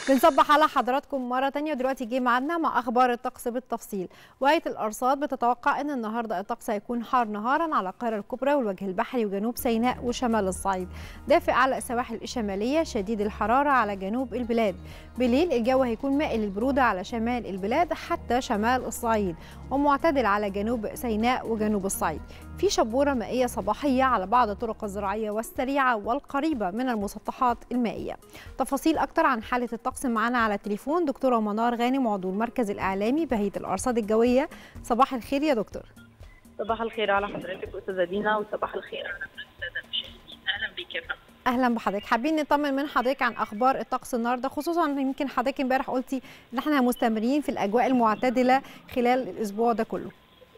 بنصبح على حضراتكم مرة تانية ودلوقتي جه ميعادنا مع أخبار الطقس بالتفصيل وهيئة الأرصاد بتتوقع أن النهاردة الطقس هيكون حار نهارا على القاهرة الكبرى والوجه البحري وجنوب سيناء وشمال الصعيد دافئ على السواحل الشمالية شديد الحرارة على جنوب البلاد بالليل الجو هيكون مائل للبرودة على شمال البلاد حتى شمال الصعيد ومعتدل على جنوب سيناء وجنوب الصعيد في شبورة مائية صباحية على بعض الطرق الزراعية والسريعة والقريبة من المسطحات المائية تفاصيل أكتر عن حالة الطقس معنا على التليفون دكتورة منار غانم عضو المركز الإعلامي بهيئة الأرصاد الجوية صباح الخير يا دكتور صباح الخير على حضرتك استاذه دينا وصباح الخير على الساده المشاهدين اهلا بك يا فندم اهلا بحضرتك حابين نطمن من حضرتك عن اخبار الطقس النهارده خصوصا يمكن حضرتك امبارح قلتي ان احنا مستمرين في الاجواء المعتدله خلال الاسبوع ده كله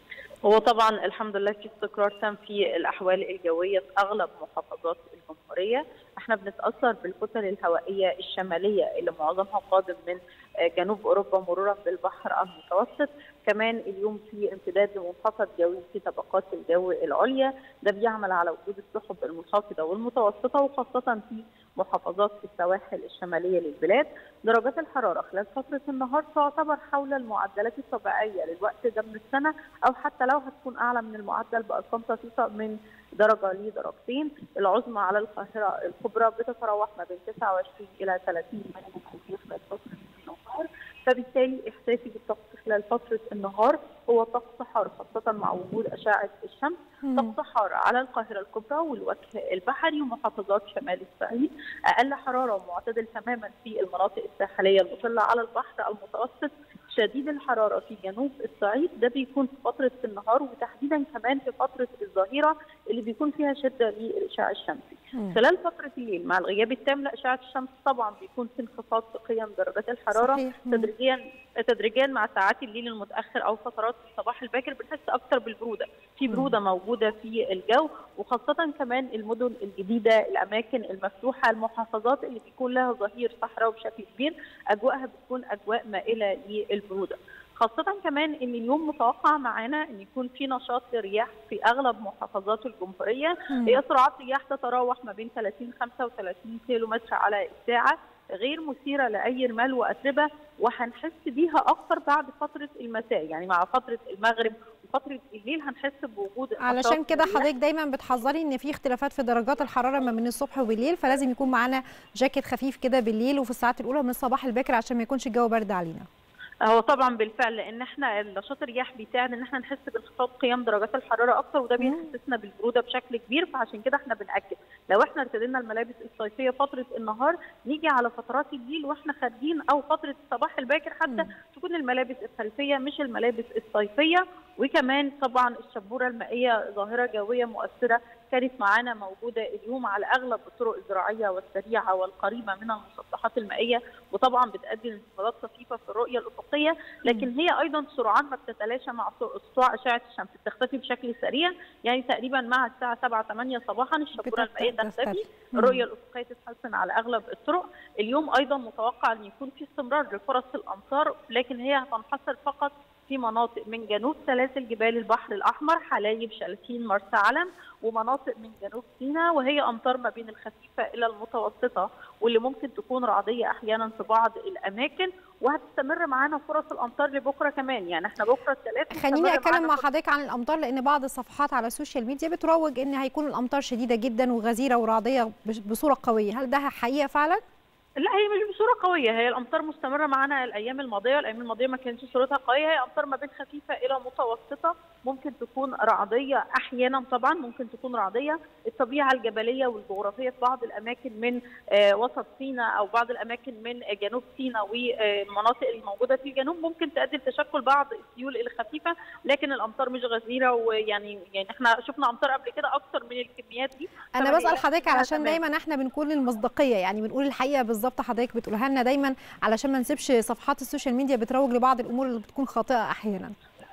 هو طبعا الحمد لله في استقرار تام في الاحوال الجويه في اغلب محافظات الجمهوريه احنا بنتاثر بالكتل الهوائيه الشماليه اللي معظمها قادم من جنوب اوروبا مرورا بالبحر المتوسط كمان اليوم في امتداد لمنخفض جوي في طبقات الجو العليا ده بيعمل على وجود السحب المنخفضه والمتوسطه وخاصه في محافظات السواحل الشماليه للبلاد درجات الحراره خلال فتره النهار تعتبر حول المعدلات الطبيعيه للوقت ده من السنه او حتى لو هتكون اعلى من المعدل بارقام بسيطه من درجه لدرجتين العظمى على القاهره الكبرى بتتراوح ما بين 29 الى 30 ملم خلال فتره النهار فبالتالي احساسي بالطقس خلال فتره النهار هو طقس حار خاصه مع وجود اشعه الشمس طقس حار على القاهره الكبرى والوجه البحري ومحافظات شمال الصعيد اقل حراره ومعتدل تماما في المناطق الساحليه المطله على البحر المتوسط شديد الحراره في جنوب الصعيد ده بيكون في فتره النهار وتحديدا كمان في فتره الظهيره اللي بيكون فيها شده للاشعاع الشمسي مم. خلال فتره الليل مع الغياب التام لاشعه الشمس طبعا بيكون في انخفاض في قيم درجات الحراره صحيح. مم. تدريجيا تدريجيا مع ساعات الليل المتاخر او فترات الصباح الباكر بنحس اكتر بالبروده في بروده موجوده في الجو وخاصه كمان المدن الجديده الاماكن المفتوحه المحافظات اللي بيكون لها ظهير صحراء بشكل كبير اجواءها بتكون اجواء مائله للبروده خاصة كمان ان اليوم متوقع معانا ان يكون في نشاط للرياح في اغلب محافظات الجمهورية مم. هي سرعات رياح تتراوح ما بين 30 35 كيلو متر على الساعة غير مثيرة لأي رمال وأتربة وهنحس بيها أكتر بعد فترة المساء يعني مع فترة المغرب وفترة الليل هنحس بوجود علشان نشاط كده الرياح. حضرتك دايما بتحذري ان في اختلافات في درجات الحراره ما بين الصبح وبالليل فلازم يكون معانا جاكيت خفيف كده بالليل وفي الساعات الاولى من الصباح الباكر عشان ما يكونش الجو برد علينا هو طبعا بالفعل لان احنا نشاط الرياح بيساعد ان احنا نحس بانخفاض قيم درجات الحراره اكتر وده مم. بيحسسنا بالبروده بشكل كبير فعشان كده احنا بنأكد لو احنا ارتدينا الملابس الصيفيه فتره النهار نيجي على فترات الليل واحنا خارجين او فتره الصباح الباكر حتى مم. تكون الملابس الخلفيه مش الملابس الصيفيه وكمان طبعا الشبوره المائيه ظاهره جويه مؤثره كانت معانا موجوده اليوم على اغلب الطرق الزراعيه والسريعه والقريبه من المسطحات المائيه وطبعا بتؤدي لانخفاضات طفيفه في الرؤيه الافقيه لكن هي ايضا سرعان ما بتتلاشى مع سطوع اشعه الشمس بتختفي بشكل سريع يعني تقريبا مع الساعه 7 8 صباحا الشبوره بتختفي- المائيه تختفي تختفي. مم. الرؤيه الافقيه تتحسن على اغلب الطرق اليوم ايضا متوقع ان يكون في استمرار لفرص الامطار لكن هي هتنحصر فقط في مناطق من جنوب سلاسل جبال البحر الاحمر حلايب شلاتين مرسى علم ومناطق من جنوب سيناء وهي امطار ما بين الخفيفه الى المتوسطه واللي ممكن تكون رعديه احيانا في بعض الاماكن وهتستمر معانا فرص الامطار لبكره كمان يعني احنا بكره الثلاث خليني اتكلم مع حضرتك عن الامطار لان بعض الصفحات على السوشيال ميديا بتروج ان هيكون الامطار شديده جدا وغزيره ورعديه بش- بصوره قويه هل ده حقيقه فعلا لا هي مش بصوره قويه هي الامطار مستمره معانا الايام الماضيه الايام الماضيه ما كانتش صورتها قويه هي امطار ما بين خفيفه الى متوسطه ممكن تكون رعديه احيانا طبعا ممكن تكون رعديه الطبيعه الجبليه والجغرافيه في بعض الاماكن من آه، وسط سيناء او بعض الاماكن من آه، جنوب سيناء والمناطق الموجوده في الجنوب ممكن تؤدي لتشكل بعض السيول الخفيفه لكن الامطار مش غزيره ويعني يعني احنا شفنا امطار قبل كده اكتر من الكميات دي انا فما بسال هي- حضرتك إحنا علشان تمام. دايما احنا بنقول المصداقيه يعني بنقول الحقيقه بالظبط حضرتك بتقولها لنا دايما علشان ما نسيبش صفحات السوشيال ميديا بتروج لبعض الامور اللي بتكون خاطئه احيانا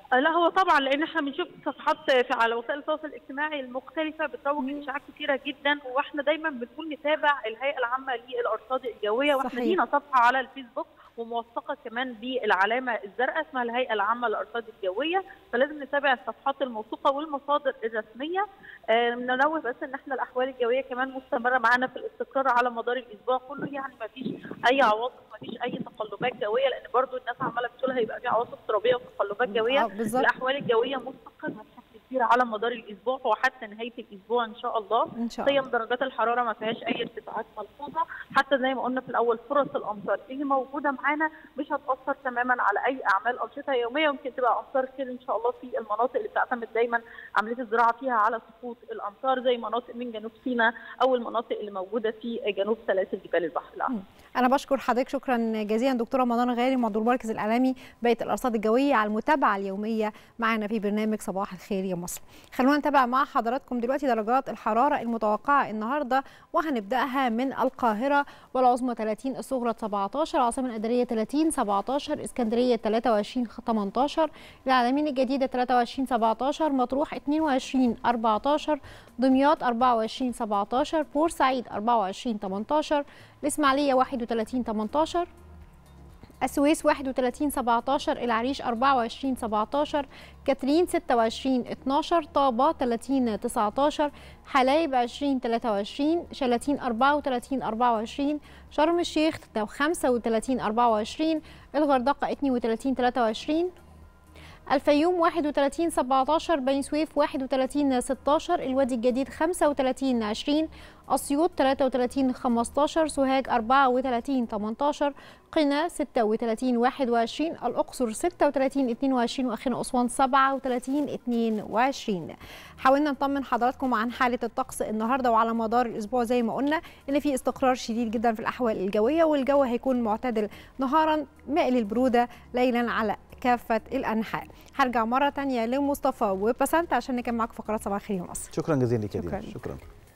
لا هو طبعا لان احنا بنشوف صفحات في على وسائل التواصل الاجتماعي المختلفه بتروج اشاعات كثيره جدا واحنا دايما بنكون نتابع الهيئه العامه للارصاد الجويه واحنا لينا صفحه على الفيسبوك وموثقه كمان بالعلامه الزرقاء اسمها الهيئه العامه للارصاد الجويه فلازم نتابع الصفحات الموثوقه والمصادر الرسميه آه ننوه بس ان احنا الاحوال الجويه كمان مستمره معانا في الاستقرار على مدار الاسبوع كله يعني ما فيش اي عواصف ما فيش اي تقلبات جويه لان برضو الناس عماله بتقول هيبقى في عواصف ترابيه وتقلبات جويه الاحوال الجويه مستقره بشكل كبير على مدار الاسبوع وحتى نهايه الاسبوع ان شاء الله ان شاء قيم درجات الحراره ما فيهاش اي ارتفاعات ملحوظه حتى زي ما قلنا في الاول فرص الامطار اللي موجوده معانا مش هتاثر تماما على اي اعمال انشطه يوميه ممكن تبقى امطار خير ان شاء الله في المناطق اللي بتعتمد دايما عمليه الزراعه فيها على سقوط الامطار زي مناطق من جنوب سيناء او المناطق اللي موجوده في جنوب سلاسل جبال البحر الاحمر. انا بشكر حضرتك شكرا جزيلا دكتوره منار غالي مدير المركز الاعلامي بيت الارصاد الجويه على المتابعه اليوميه معنا في برنامج صباح الخير يا مصر. خلونا نتابع مع حضراتكم دلوقتي درجات الحراره المتوقعه النهارده وهنبداها من القاهره والعظمى 30 الصغرى 17 العاصمه الاداريه 30 17 اسكندريه 23 18 العالمين الجديده 23 17 مطروح 22 14 دمياط 24 17 بورسعيد 24 18 الإسماعيلية 31 18 السويس 31 17 العريش 24 17 كاترين 26 12 طابة 30 19 حلايب 20 23 شلاتين 34 24 شرم الشيخ 35 24 الغردقة 32 23 الفيوم 31 17 بني سويف 31 16 الوادي الجديد 35 20 أسيوط 33 15 سوهاج 34 18 قنا 36 21 الأقصر 36 22 وأخيرا أسوان 37 22 حاولنا نطمن حضراتكم عن حالة الطقس النهارده وعلى مدار الأسبوع زي ما قلنا إن في استقرار شديد جدا في الأحوال الجوية والجو هيكون معتدل نهارا مائل البرودة ليلا على كافة الأنحاء هرجع مرة تانية لمصطفى وبسنت عشان نكمل معاكم فقرات صباح الخير مصر شكرا جزيلا لك يا شكرا. شكرا